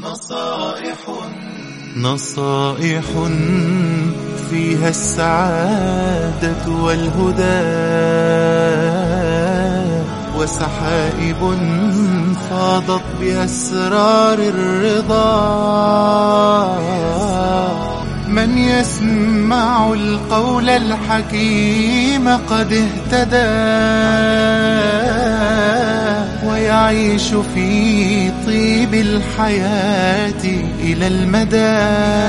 نصائح نصائح فيها السعادة والهدى وسحائب فاضت بأسرار الرضا من يسمع القول الحكيم قد اهتدى ويعيش في طيب الحياة إلى المدى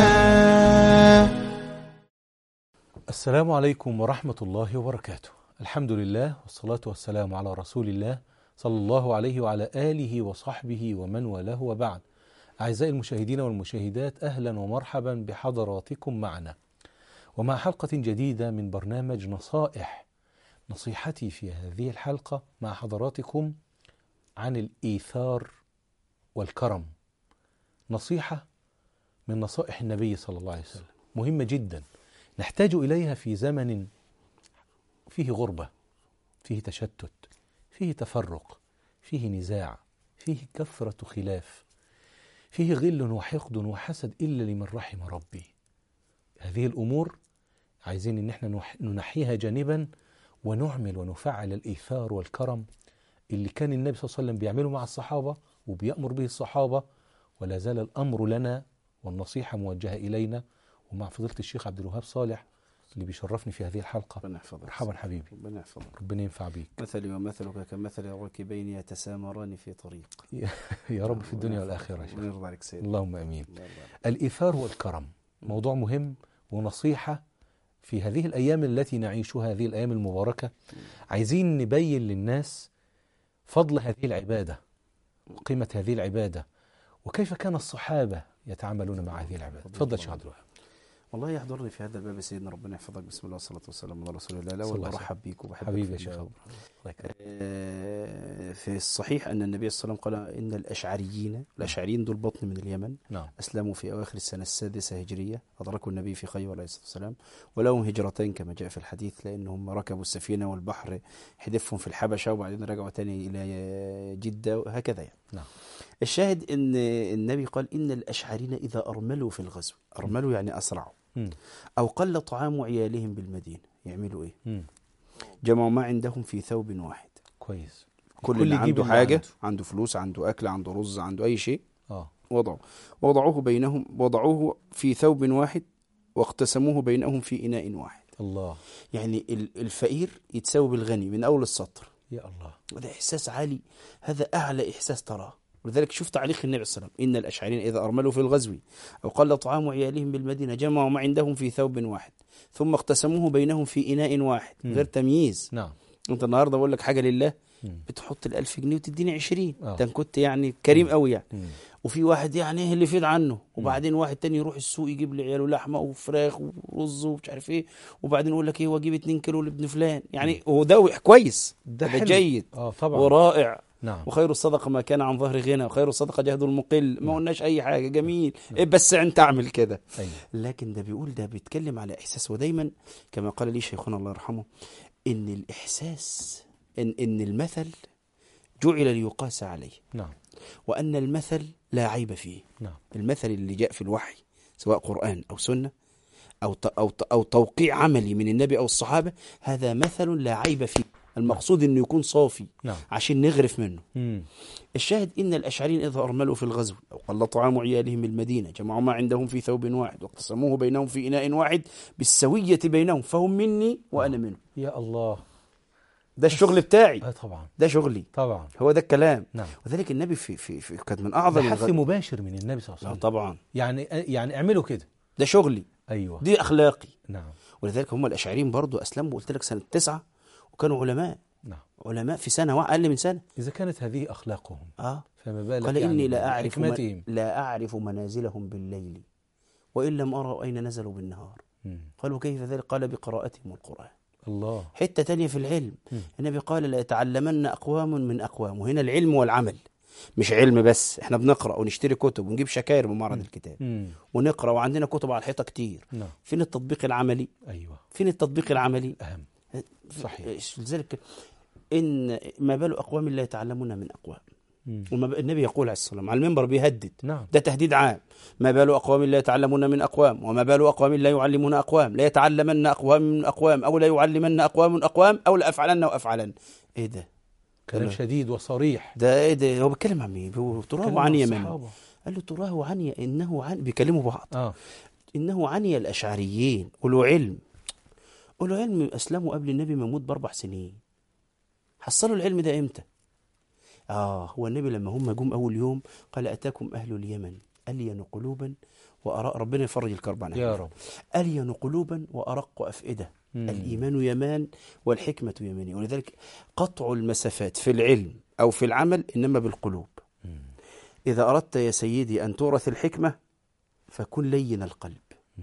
السلام عليكم ورحمة الله وبركاته الحمد لله والصلاة والسلام على رسول الله صلى الله عليه وعلى آله وصحبه ومن والاه وبعد أعزائي المشاهدين والمشاهدات أهلا ومرحبا بحضراتكم معنا ومع حلقة جديدة من برنامج نصائح نصيحتي في هذه الحلقة مع حضراتكم عن الإيثار والكرم نصيحة من نصائح النبي صلى الله عليه وسلم مهمة جدا نحتاج إليها في زمن فيه غربة فيه تشتت فيه تفرق فيه نزاع فيه كثرة خلاف فيه غل وحقد وحسد إلا لمن رحم ربي هذه الأمور عايزين إن احنا ننحيها جانبا ونعمل ونفعل الإيثار والكرم اللي كان النبي صلى الله عليه وسلم بيعمله مع الصحابة وبيأمر به الصحابة ولا زال الأمر لنا والنصيحة موجهة إلينا ومع فضيلة الشيخ عبد الوهاب صالح اللي بيشرفني في هذه الحلقة ربنا يحفظك مرحبا حبيبي ربنا يحفظك ربنا ينفع بيك مثلي ومثلك كمثل راكبين يتسامران في طريق يا رب في الدنيا والآخرة يا ربنا شيخ يرضى عليك سيدي اللهم أمين الله يرضى عليك. الإيثار والكرم موضوع مهم ونصيحة في هذه الأيام التي نعيشها هذه الأيام المباركة عايزين نبين للناس فضل هذه العبادة وقيمة هذه العبادة وكيف كان الصحابة يتعاملون مع هذه العبادة تفضل شيخ عبد الوهاب والله يحضرني في هذا الباب سيدنا ربنا يحفظك بسم الله والصلاة والسلام على رسول الله صلى الأول الله عليه برحب بيك وبحبك حبيبي في يا شيخ الله. عبد الوهاب. الله يكرمك. آه، في الصحيح أن النبي صلى الله عليه وسلم قال إن الأشعريين الأشعريين دول بطن من اليمن نعم أسلموا في أواخر السنة السادسة هجرية أدركوا النبي في خيبر عليه الصلاة والسلام ولهم هجرتين كما جاء في الحديث لأنهم ركبوا السفينة والبحر حدفهم في الحبشة وبعدين رجعوا تاني إلى جدة وهكذا يعني. نعم الشاهد أن النبي قال إن الأشعرين إذا أرملوا في الغزو أرملوا يعني أسرعوا مم. أو قل طعام عيالهم بالمدينة يعملوا إيه مم. جمعوا ما عندهم في ثوب واحد كويس كل الكل اللي يجيب عنده اللي حاجة عنده. عنده فلوس عنده أكل عنده رز عنده أي شيء اه وضعوا وضعوه بينهم وضعوه في ثوب واحد واقتسموه بينهم في إناء واحد الله يعني ال- الفقير يتساوي بالغني من أول السطر يا الله وده إحساس عالي هذا أعلى إحساس تراه ولذلك شوف تعليق النبي صلى الله عليه وسلم إن الأشعرين إذا أرملوا في الغزو أو قل طعام عيالهم بالمدينة جمعوا ما عندهم في ثوب واحد ثم اقتسموه بينهم في إناء واحد مم. غير تمييز نعم أنت النهاردة بقول لك حاجة لله مم. بتحط الألف جنيه وتديني عشرين آه. ده إن كنت يعني كريم قوي يعني مم. وفي واحد يعني ايه اللي يفيد عنه وبعدين واحد تاني يروح السوق يجيب لعياله لحمه وفراخ ورز ومش عارف ايه وبعدين يقول لك ايه واجيب 2 كيلو لابن فلان يعني وده كويس ده ده حلو. جيد اه طبعا ورائع نعم وخير الصدقه ما كان عن ظهر غنى وخير الصدقه جهد المقل ما قلناش اي حاجه جميل إيه بس انت اعمل كده ايوه لكن ده بيقول ده بيتكلم على احساس ودايما كما قال لي شيخنا الله يرحمه ان الاحساس ان ان المثل جعل ليقاس عليه نعم وان المثل لا عيب فيه نعم المثل اللي جاء في الوحي سواء قرآن أو سنة أو ت- أو ت- أو توقيع عملي من النبي أو الصحابة هذا مثل لا عيب فيه المقصود انه يكون صافي نعم عشان نغرف منه مم. الشاهد ان الاشعريين اذا ارملوا في الغزو او قل طعام عيالهم بالمدينه جمعوا ما عندهم في ثوب واحد واقتسموه بينهم في اناء واحد بالسويه بينهم فهم مني وانا منهم يا الله ده الشغل بتاعي اه طبعا ده شغلي طبعا هو ده الكلام نعم وذلك النبي في في, في كانت من ده اعظم حث الغ... مباشر من النبي صلى الله لا عليه وسلم طبعا يعني يعني اعملوا كده ده شغلي ايوه دي اخلاقي نعم ولذلك هم الاشعريين برضو اسلموا قلت لك سنه تسعة وكانوا علماء نعم علماء في سنه وا- اقل من سنه اذا كانت هذه اخلاقهم اه فما بالك قال يعني اني لا اعرف حكمتهم من لا اعرف منازلهم بالليل وان لم ارى اين نزلوا بالنهار مم. قالوا كيف ذلك قال بقراءتهم القران الله حته تانية في العلم مم. النبي قال لا يتعلمن اقوام من اقوام وهنا العلم والعمل مش علم بس احنا بنقرا ونشتري كتب ونجيب شكاير من معرض الكتاب مم. ونقرا وعندنا كتب على الحيطه كتير نعم فين التطبيق العملي ايوه فين التطبيق العملي اهم صحيح. لذلك ان ما بال اقوام لا يتعلمون من اقوام مم. وما- النبي يقول عليه الصلاة والسلام على المنبر بيهدد نعم ده تهديد عام ما بال أقوام لا يتعلمون من أقوام وما بال أقوام لا يعلمون أقوام لا يتعلمن أقوام من أقوام أو لا يعلمن أقوام من أقوام أو لا أفعلن وأفعلن إيه ده كلام كلام. شديد وصريح ده إيه ده هو بيتكلم عن مين هو تراه كلام عن يمن الصحابة. قال له تراه عن ي- إنه عن بيكلموا بعض اه إنه عني الأشعريين أولو علم أولو علم أسلموا قبل النبي ما يموت بأربع سنين حصلوا العلم ده إمتى؟ آه هو النبي لما هم جم أول يوم قال أتاكم أهل اليمن ألين قلوبا وأراء ربنا يفرج الكرب عن يا أهلها. رب ألين قلوبا وأرق أفئدة مم. الإيمان يمان والحكمة يمانية ولذلك قطع المسافات في العلم أو في العمل إنما بالقلوب مم. إذا أردت يا سيدي أن تورث الحكمة فكن لين القلب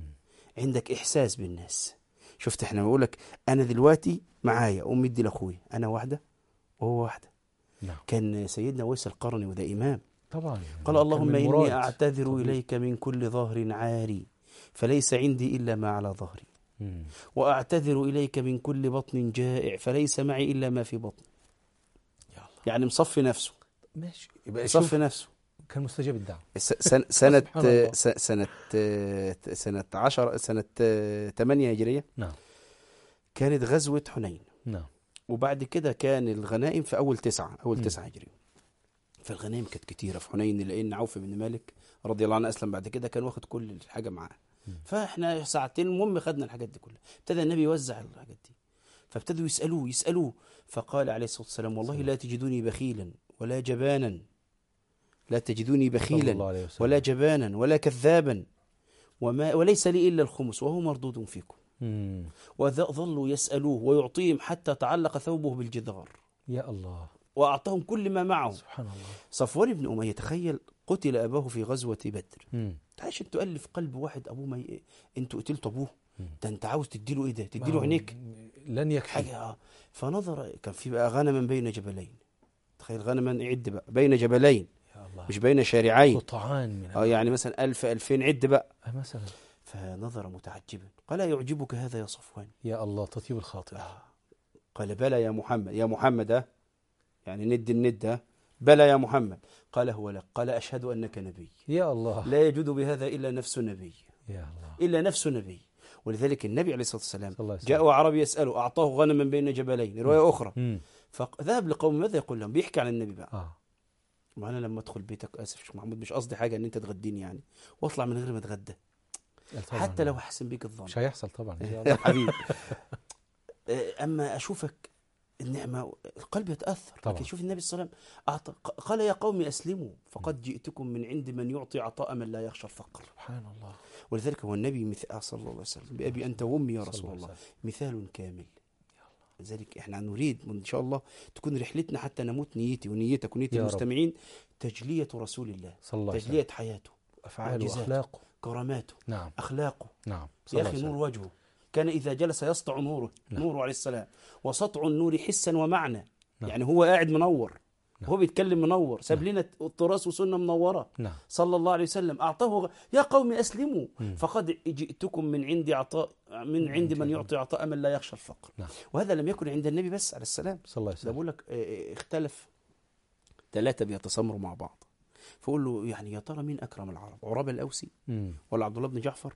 عندك إحساس بالناس شفت احنا بقول لك أنا دلوقتي معايا أمي ادي لأخوي أنا واحدة وهو واحدة نعم كان سيدنا ويس القرني وده إمام طبعا قال كان اللهم من إني مراد. أعتذر طبيعي. إليك من كل ظهر عاري فليس عندي إلا ما على ظهري مم. وأعتذر إليك من كل بطن جائع فليس معي إلا ما في بطني يا الله يعني مصفي نفسه ماشي يبقى شوف مصفي نفسه كان مستجاب الدعوة س- سن- سنة سبحان الله. س- سنة سنة 10 سنة 8 هجرية نعم كانت غزوة حنين نعم وبعد كده كان الغنائم في أول تسعة أول مم. تسعة هجرية فالغنائم كانت كتيرة في حنين لأن عوف بن مالك رضي الله عنه أسلم بعد كده كان واخد كل الحاجة معاه مم. فاحنا ساعتين المهم خدنا الحاجات دي كلها ابتدى النبي يوزع الحاجات دي فابتدوا يسألوه يسألوه فقال عليه الصلاة والسلام والله لا تجدوني بخيلا ولا جبانا لا تجدوني صلى بخيلا الله عليه وسلم ولا جبانا ولا كذابا وما وليس لي إلا الخمس وهو مردود فيكم مم. وظلوا يسألوه ويعطيهم حتى تعلق ثوبه بالجدار يا الله وأعطاهم كل ما معه سبحان الله صفوان بن أمية تخيل قتل أباه في غزوة بدر مم. تعيش أن تؤلف قلب واحد أبوه ما ي... أنتوا قتلت أبوه مم. ده أنت عاوز تديله إيه ده ما تديله هو عينيك لن يكفي حاجة آه. فنظر كان في بقى غنما بين جبلين تخيل غنما عد بقى بين جبلين يا الله مش بين شارعين قطعان من اه يعني مثلا ألف ألفين عد بقى آه، مثلا فنظر متعجبا قال يعجبك هذا يا صفوان يا الله تطيب الخاطر آه. قال بلى يا محمد يا محمد آه. يعني ند الند آه. بلى يا محمد قال هو لك قال أشهد أنك نبي يا الله لا يجود بهذا إلا نفس نبي يا الله إلا نفس نبي ولذلك النبي عليه الصلاة والسلام صلى الله عليه وسلم. جاء عربي يسأله أعطاه غنما بين جبلين رواية أخرى مم. فذهب لقوم ماذا يقول لهم بيحكي عن النبي بقى اه ما أنا لما أدخل بيتك آسف شيخ محمود مش قصدي حاجة إن أنت تغديني يعني وأطلع من غير ما أتغدى طبعاً. حتى لو أحسن بيك الظن مش هيحصل طبعا ان شاء يا الله حبيبي آه، أما أشوفك النعمة القلب يتأثر طبعا. لكن شوف النبي صلى الله عليه وسلم أعطى قال يا قوم أسلموا فقد جئتكم من عند من يعطي عطاء من لا يخشى الفقر سبحان الله ولذلك هو النبي مثال صلى الله عليه وسلم بأبي أنت وأمي يا صلى رسول الله الله عليه وسلم. مثال كامل لذلك احنا نريد ان شاء الله تكون رحلتنا حتى نموت نيتي ونيتك ونية يا رب. المستمعين تجلية رسول الله صلى الله عليه وسلم تجلية حياته افعاله معجزاته. واخلاقه كراماته نعم أخلاقه نعم صلى يا الله أخي عليه نور وسلم. وجهه كان إذا جلس يسطع نوره نعم. نوره عليه السلام وسطع النور حسا ومعنى نعم. يعني هو قاعد منور نعم. هو بيتكلم منور ساب نعم. لنا التراث وسنة منورة نعم صلى الله عليه وسلم أعطاه غ... يا قوم أسلموا مم. فقد جئتكم من عندي عطاء من عند من يعطي عطاء من لا يخشى الفقر نعم. وهذا لم يكن عند النبي بس عليه السلام صلى الله عليه ده وسلم بقول لك آه، آه، اختلف ثلاثة بيتسامروا مع بعض فقول له يعني يا ترى مين أكرم العرب عرابة الأوسي مم. ولا عبد الله بن جعفر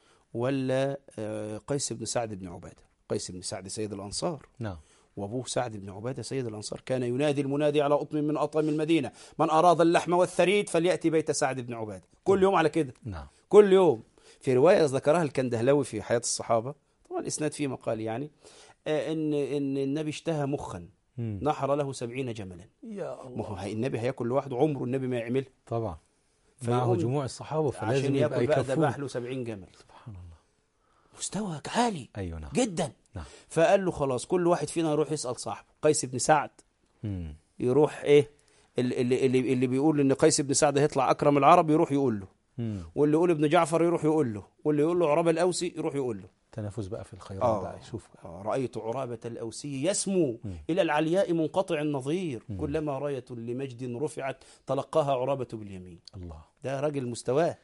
ولا آه، قيس بن سعد بن عبادة قيس بن سعد سيد الأنصار نعم وأبوه سعد بن عبادة سيد الأنصار كان ينادي المنادي على أطم من أطعم المدينة من أراد اللحم والثريد فليأتي بيت سعد بن عبادة كل يوم على كده نعم كل يوم في رواية ذكرها الكندهلاوي في حياة الصحابة طبعا الإسناد فيه مقال يعني آه، إن إن النبي اشتهى مخا مم. نحر له سبعين جملا يا ما الله هو هي- النبي هياكل لوحده عمره النبي ما يعمل طبعا فيقوم- معه جموع الصحابه فلازم عشان يبقى ياكل بقى يكفوه ذبح له سبعين جمل سبحان الله مستوى عالي ايوه نعم جدا نعم فقال له خلاص كل واحد فينا يروح يسأل صاحبه قيس بن سعد مم. يروح ايه اللي, اللي, اللي, اللي بيقول ان قيس بن سعد هيطلع اكرم العرب يروح يقول له مم. واللي يقول ابن جعفر يروح يقول له واللي يقول له عرابة الاوسي يروح يقول له تنافس بقى في الخيرات آه. بقى شوف آه، رأيت عرابة الأوسي يسمو مم. إلى العلياء منقطع النظير مم. كلما راية لمجد رفعت تلقاها عرابة باليمين الله ده راجل مستواه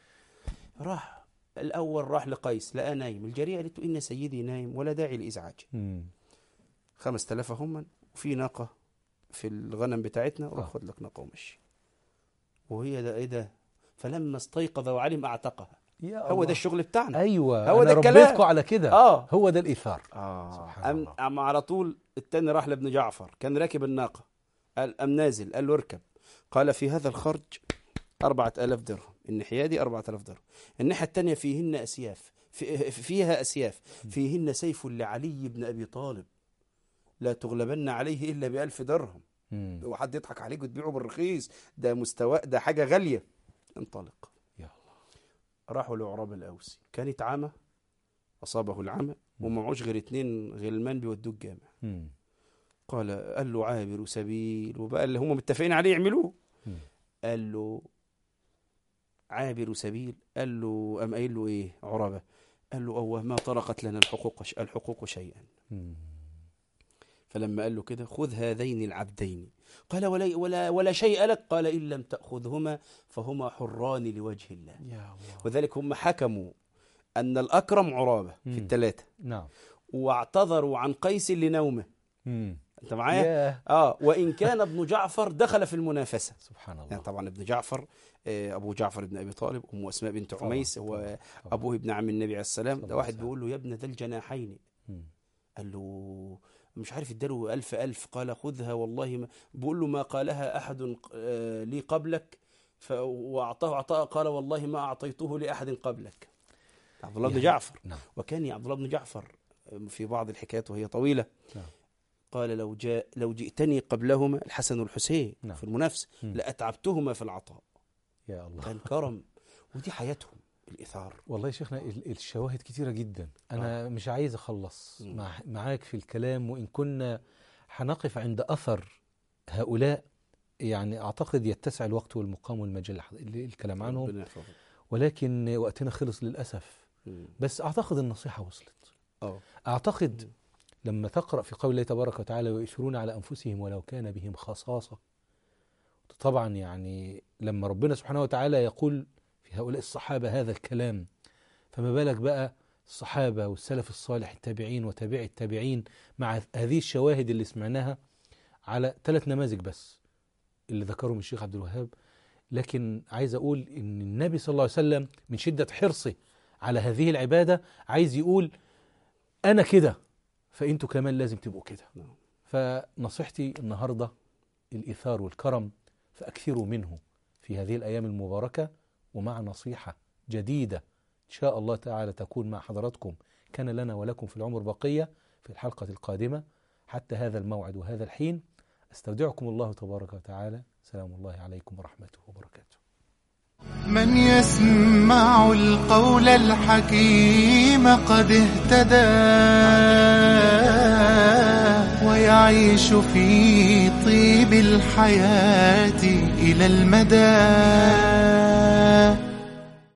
راح الأول راح لقيس لقى نايم الجارية قالت له إن سيدي نايم ولا داعي لإزعاج مم. خمس تلاف هم وفي ناقة في الغنم بتاعتنا روح آه. خد لك ناقة ومشي وهي ده ايه ده فلما استيقظ وعلم اعتقها يا هو الله. ده الشغل بتاعنا ايوه هو هو ده ده الكلام. ربيتكم على كده اه هو ده الايثار اه سبحان أم, الله. أم على طول التاني راح لابن جعفر كان راكب الناقة قال أم نازل قال له اركب قال في هذا الخرج أربعة ألاف درهم الناحية دي أربعة ألاف درهم الناحية التانية فيهن أسياف في فيها أسياف فيهن سيف لعلي بن أبي طالب لا تغلبن عليه إلا بألف درهم مم. لو حد يضحك عليك وتبيعه بالرخيص ده مستوى ده حاجة غالية انطلق يا الله راحوا لعراب الأوسي كان يتعمى أصابه العمى ومعوش غير اتنين غلمان بيودوه الجامع مم. قال قال له عابر سبيل وبقى اللي هم متفقين عليه يعملوه مم. قال له عابر سبيل قال له أم قايل له إيه عربة قال له أوه ما طرقت لنا الحقوق الحقوق شيئا مم. فلما قال له كده خذ هذين العبدين قال ولا, ولا, ولا شيء لك قال إن لم تأخذهما فهما حران لوجه الله يا الله وذلك هم حكموا أن الأكرم عرابة مم. في الثلاثة نعم واعتذروا عن قيس لنومه مم. أنت معايا؟ ياه. آه وإن كان ابن جعفر دخل في المنافسة سبحان الله يعني طبعا ابن جعفر آه، أبو جعفر بن أبي طالب أم أسماء بنت طبعاً، عميس هو طبعاً، طبعاً. أبوه ابن عم النبي عليه السلام صلى ده الله واحد عليه بيقول له يا ابن ذا الجناحين مم. قال له مش عارف اداله ألف ألف قال خذها والله ما بيقول له ما قالها أحد آه، لي قبلك ف- وأعطاه عطاء قال والله ما أعطيته لأحد قبلك عبد الله بن يعني- جعفر نعم وكان عبد الله بن جعفر في بعض الحكايات وهي طويلة نعم. قال لو جاء لو جئتني قبلهما الحسن والحسين نعم. في المنافسة مم. لأتعبتهما في العطاء يا الله كان كرم ودي حياتهم الإثار والله يا شيخنا ال- الشواهد كتيرة جدا أنا مش عايز أخلص مم. مع معاك في الكلام وإن كنا هنقف عند أثر هؤلاء يعني أعتقد يتسع الوقت والمقام والمجال الح- ال- الكلام عنهم ربنا يحفظك. ولكن وقتنا خلص للأسف مم. بس أعتقد النصيحة وصلت اه أعتقد لما تقرأ في قول الله تبارك وتعالى ويؤثرون على أنفسهم ولو كان بهم خصاصة طبعا يعني لما ربنا سبحانه وتعالى يقول في هؤلاء الصحابة هذا الكلام فما بالك بقى الصحابة والسلف الصالح التابعين وتابعي التابعين مع هذه الشواهد اللي سمعناها على ثلاث نماذج بس اللي ذكرهم الشيخ عبد الوهاب لكن عايز أقول إن النبي صلى الله عليه وسلم من شدة حرصه على هذه العبادة عايز يقول أنا كده فأنتوا كمان لازم تبقوا كده نعم. فنصيحتي النهاردة الإيثار والكرم فأكثروا منه في هذه الأيام المباركة ومع نصيحة جديدة إن شاء الله تعالى تكون مع حضراتكم كان لنا ولكم في العمر بقية في الحلقة القادمة حتى هذا الموعد وهذا الحين استودعكم الله تبارك وتعالى سلام الله عليكم ورحمته وبركاته من يسمع القول الحكيم قد اهتدى ويعيش في طيب الحياة إلى المدى